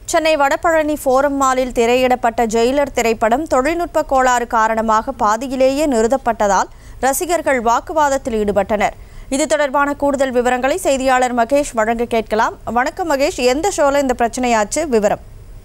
Chennai Vadapalani Forum மாலில் திரையிடப்பட்ட Jailer திரைப்படம் தொழில்நுட்ப கோளாறு காரணமாக பாதியிலேயே நிறுத்தப்பட்டதால் ரசிகர்கள் வாக்குவாதத்தில் ஈடுபட்டனர் இது தொடர்பான கூடுதல் விவரங்களை செய்தியாளர் மகேஷ் வழங்க கேட்கலாம் வணக்கம் மகேஷ் எந்த ஷோல இந்த பிரச்சனையாச்சு விவரம்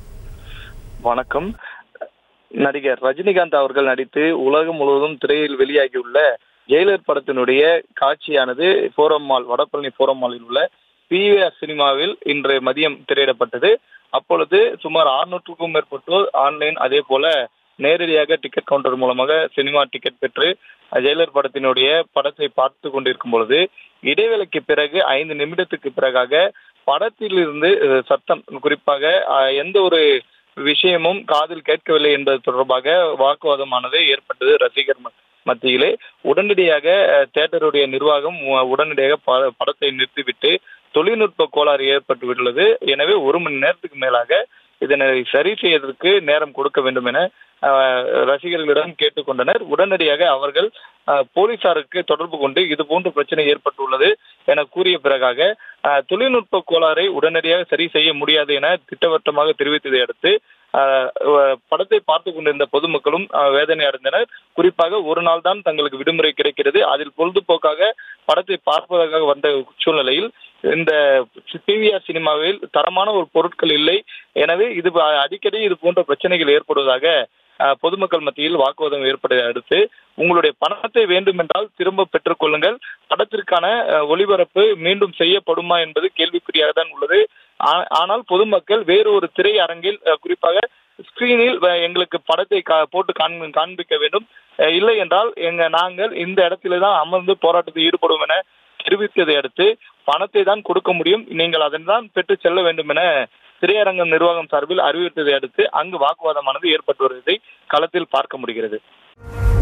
வணக்கம் நடிகர் ரஜினிகாந்த் அவர்கள் நடித்து உலகம் முழுவதும் திரையில் வெளியாகியுள்ள ஜெயிலர் படத்தினுடைய காட்சியானது ஃபோரம் மால் வடபழனி ஃபோரம் மாலில் உள்ள பிவிஆர் சினிமாவில் இன்று மதியம் திரையிடப்பட்டது அப்பொழுது சுமார் அறுநூற்றுக்கும் மேற்பட்டோர் ஆன்லைன் அதே போல நேரடியாக டிக்கெட் கவுண்டர் மூலமாக சினிமா டிக்கெட் பெற்று ஜெயிலர் படத்தினுடைய படத்தை பார்த்து கொண்டிருக்கும் பொழுது இடைவேளைக்கு பிறகு ஐந்து நிமிடத்துக்கு பிறகாக படத்திலிருந்து அஹ், சத்தம் குறிப்பாக அஹ், எந்த ஒரு விஷயமும் காதில் கேட்கவில்லை என்பது தொடர்பாக வாக்குவாதமானது ஏற்பட்டது ரசிகர் ம- மத்தியிலே உடனடியாக அஹ், தியேட்டருடைய நிர்வாகம் உ- உடனடியாக ப- படத்தை நிறுத்திவிட்டு தொழில்நுட்ப கோளாறு ஏற்பட்டு விட்டுள்ளது எனவே ஒரு மணி நேரத்துக்கு மேலாக இதனை சரி செய்வதற்கு நேரம் கொடுக்க வேண்டும் என அஹ், ரசிகர்களிடம் கேட்டுக்கொண்டனர் உடனடியாக அவர்கள் அஹ், போலீசாருக்கு தொடர்பு கொண்டு இது போன்ற பிரச்சனை ஏற்பட்டுள்ளது என கூறிய பிறகாக அஹ், தொழில்நுட்ப கோளாறை உடனடியாக சரி செய்ய முடியாது என திட்டவட்டமாக தெரிவித்ததை அடுத்து அஹ், அஹ், படத்தை பார்த்து கொண்டிருந்த பொதுமக்களும் அஹ், வேதனை அடைந்தனர் குறிப்பாக ஒரு நாள் தான் தங்களுக்கு விடுமுறை கிடைக்கிறது அதில் பொழுதுபோக்காக படத்தை பார்ப்பதற்காக வந்த சூழ்நிலையில் இந்த பிவிஆர் சினிமாவில் தரமான ஒரு பொருட்கள் இல்லை எனவே இது அ- அடிக்கடி இது போன்ற பிரச்சனைகள் ஏற்படுவதாக அஹ், பொதுமக்கள் மத்தியில் வாக்குவாதம் ஏற்பட்டதை அடுத்து உங்களுடைய பணத்தை வேண்டுமென்றால் திரும்ப பெற்றுக்கொள்ளுங்கள் படத்திற்கான அஹ், ஒளிபரப்பு மீண்டும் செய்யப்படுமா என்பது கேள்விக்குறியாக தான் உள்ளது ஆ- ஆனால் பொதுமக்கள் வேறு ஒரு திரையரங்கில் அஹ், குறிப்பாக ஸ்கிரீனில் வ- எங்களுக்கு படத்தை கா- போட்டு காண்- காண்பிக்க வேண்டும் அஹ், இல்லை என்றால் எங்க நாங்கள் இந்த இடத்திலே தான் அமர்ந்து போராட்டத்தில் ஈடுபடும் என தெரிவித்ததை அடுத்து பணத்தை தான் கொடுக்க முடியும் நீங்கள் அதன் தான் பெற்று செல்ல வேண்டும் என திரையரங்கம் நிர்வாகம் சார்பில் அறிவித்ததை அடுத்து அங்கு வாக்குவாதமானது ஏற்பட்டு வருவதை களத்தில் பார்க்க முடிகிறது